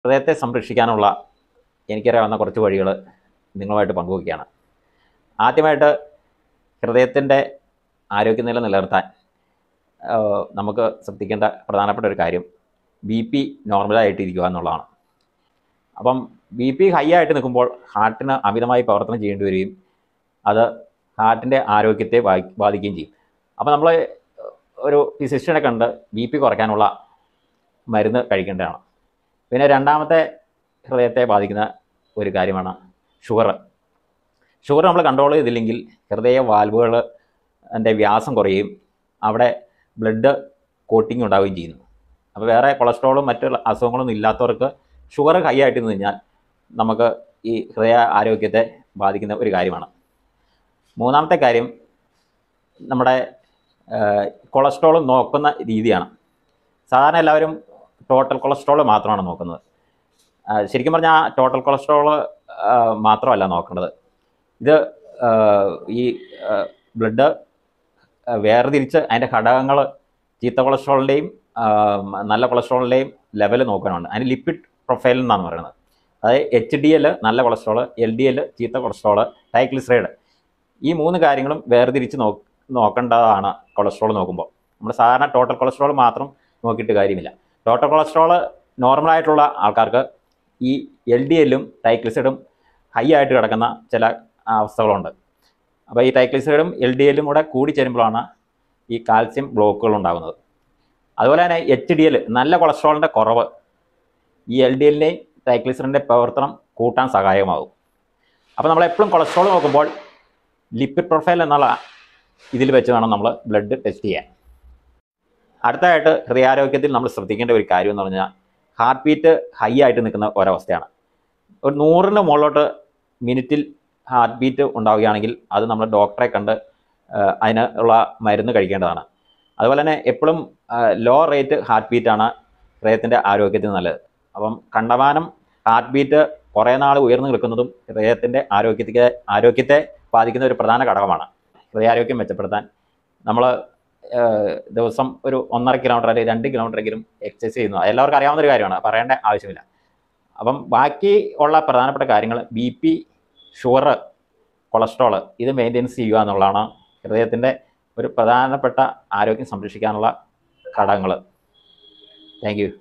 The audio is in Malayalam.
ഹൃദയത്തെ സംരക്ഷിക്കാനുള്ള എനിക്കറിയാവുന്ന കുറച്ച് വഴികൾ നിങ്ങളുമായിട്ട് പങ്കുവയ്ക്കുകയാണ് ആദ്യമായിട്ട് ഹൃദയത്തിൻ്റെ ആരോഗ്യനില നിലനിർത്താൻ ആ, നമുക്ക് ശ്രദ്ധിക്കേണ്ട പ്രധാനപ്പെട്ട ഒരു കാര്യം ബി പി നോർമലായിട്ടിരിക്കുക എന്നുള്ളതാണ് അപ്പം ബി പി ഹൈ ആയിട്ട് നിൽക്കുമ്പോൾ ഹാർട്ടിന് അമിതമായി പ്രവർത്തനം ചെയ്യേണ്ടി വരികയും അത് ഹാർട്ടിൻ്റെ ആരോഗ്യത്തെ ബാധി- ബാധിക്കുകയും ചെയ്യും അപ്പോൾ നമ്മൾ ഒരു ഫിസിഷ്യനെ കണ്ട് ബി പി കുറയ്ക്കാനുള്ള മരുന്ന് കഴിക്കേണ്ടതാണ് പിന്നെ രണ്ടാമത്തെ ഹൃദയത്തെ ബാധിക്കുന്ന ഒരു കാര്യമാണ് ഷുഗർ ഷുഗർ നമ്മൾ കൺട്രോൾ ചെയ്തില്ലെങ്കിൽ ഹൃദയ വാൽവുകൾ അതിൻ്റെ വ്യാസം കുറയുകയും അവിടെ ബ്ലഡ് കോട്ടിങ് ഉണ്ടാവുകയും ചെയ്യുന്നു അപ്പോൾ വേറെ കൊളസ്ട്രോളും മറ്റ് അസുഖങ്ങളൊന്നും ഇല്ലാത്തവർക്ക് ഷുഗർ ഹൈ ആയിട്ട് നിന്ന് കഴിഞ്ഞാൽ നമുക്ക് ഈ ഹൃദയ ആരോഗ്യത്തെ ബാധിക്കുന്ന ഒരു കാര്യമാണ് മൂന്നാമത്തെ കാര്യം നമ്മുടെ കൊളസ്ട്രോൾ നോക്കുന്ന രീതിയാണ് സാധാരണ എല്ലാവരും ടോട്ടൽ കൊളസ്ട്രോൾ മാത്രമാണ് നോക്കുന്നത് ആ, ശരിക്കും പറഞ്ഞാൽ ടോട്ടൽ കൊളസ്ട്രോൾ മാത്രമല്ല നോക്കേണ്ടത് ഇത് ആ, ഈ ബ്ലഡ് വേർതിരിച്ച് അതിൻ്റെ ഘടകങ്ങൾ ചീത്ത കൊളസ്ട്രോളിൻ്റെയും നല്ല കൊളസ്ട്രോളിൻ്റെയും ലെവൽ നോക്കാനുണ്ട് അതിന് ലിപ്പിഡ് പ്രൊഫൈൽ എന്നാണ് പറയുന്നത് അതായത് എച്ച് ഡി എൽ നല്ല കൊളസ്ട്രോൾ എൽ ഡി എൽ ചീത്ത കൊളസ്ട്രോൾ ഡൈഗ്ലിസറൈഡ് ഈ മൂന്ന് കാര്യങ്ങളും വേർതിരിച്ച് നോ നോക്കേണ്ടതാണ് കൊളസ്ട്രോൾ നോക്കുമ്പോൾ നമ്മൾ സാധാരണ ടോട്ടൽ കൊളസ്ട്രോൾ മാത്രം നോക്കിയിട്ട് കാര്യമില്ല ടോട്ടൽ കൊളസ്ട്രോൾ നോർമലായിട്ടുള്ള ആൾക്കാർക്ക് ഈ എൽ ഡി എല്ലും ഡൈഗ്ലിസൈഡും ഹൈ ആയിട്ട് കിടക്കുന്ന ചില അവസ്ഥകളുണ്ട് അപ്പോൾ ഈ ട്രൈഗ്ലിസൈഡും എൽ ഡി എല്ലും കൂടെ കൂടി ചേരുമ്പോഴാണ് ഈ കാൽസ്യം ബ്ലോക്കുകൾ ഉണ്ടാകുന്നത് അതുപോലെ തന്നെ എച്ച് ഡി എൽ നല്ല കൊളസ്ട്രോളിൻ്റെ കുറവ് ഈ എൽ ഡി എല്ലിൻ്റെയും ട്രൈഗ്ലിസറിൻ്റെ പ്രവർത്തനം കൂട്ടാൻ സഹായകമാകും അപ്പോൾ നമ്മൾ എപ്പോഴും കൊളസ്ട്രോൾ നോക്കുമ്പോൾ ലിപ്പിഡ് പ്രൊഫൈൽ എന്നുള്ള ഇതിൽ വെച്ച് വേണം നമ്മൾ ബ്ലഡ് ടെസ്റ്റ് ചെയ്യാൻ അടുത്തതായിട്ട് ഹൃദയാരോഗ്യത്തിൽ നമ്മൾ ശ്രദ്ധിക്കേണ്ട ഒരു കാര്യം എന്ന് പറഞ്ഞാൽ ഹാർട്ട് ബീറ്റ് ഹൈ ആയിട്ട് നിൽക്കുന്ന ഒരവസ്ഥയാണ് ഒരു നൂറിന് മുകളിലോട്ട് മിനിറ്റിൽ ഹാർട്ട് ബീറ്റ് ഉണ്ടാവുകയാണെങ്കിൽ അത് നമ്മൾ ഡോക്ടറെ കണ്ട് ആ, അതിന് ഉള്ള മരുന്ന് കഴിക്കേണ്ടതാണ് അതുപോലെ തന്നെ എപ്പോഴും ലോ റേറ്റ് ഹാർട്ട് ബീറ്റാണ് ഹൃദയത്തിൻ്റെ ആരോഗ്യത്തിന് നല്ലത് അപ്പം കണ്ടമാനം ഹാർട്ട് ബീറ്റ് കുറേ നാൾ ഉയർന്നു നിൽക്കുന്നതും ഹൃദയത്തിൻ്റെ ആരോഗ്യത്തെ ആരോഗ്യത്തെ ബാധിക്കുന്ന ഒരു പ്രധാന ഘടകമാണ് ഹൃദയാരോഗ്യം മെച്ചപ്പെടുത്താൻ നമ്മൾ ദിവസം ഒരു ഒന്നര കിലോമീറ്റർ അല്ലെങ്കിൽ രണ്ട് കിലോമീറ്ററെങ്കിലും എക്സസൈസ് ചെയ്യുന്നു അത് എല്ലാവർക്കും അറിയാവുന്ന ഒരു കാര്യമാണ് പറയേണ്ട ആവശ്യമില്ല അപ്പം ബാക്കി ഉള്ള പ്രധാനപ്പെട്ട കാര്യങ്ങൾ ബി പി ഷുഗർ കൊളസ്ട്രോൾ ഇത് മെയിൻറ്റെയിൻസ് ചെയ്യുക എന്നുള്ളതാണ് ഹൃദയത്തിൻ്റെ ഒരു പ്രധാനപ്പെട്ട ആരോഗ്യം സംരക്ഷിക്കാനുള്ള ഘടകങ്ങൾ താങ്ക് യു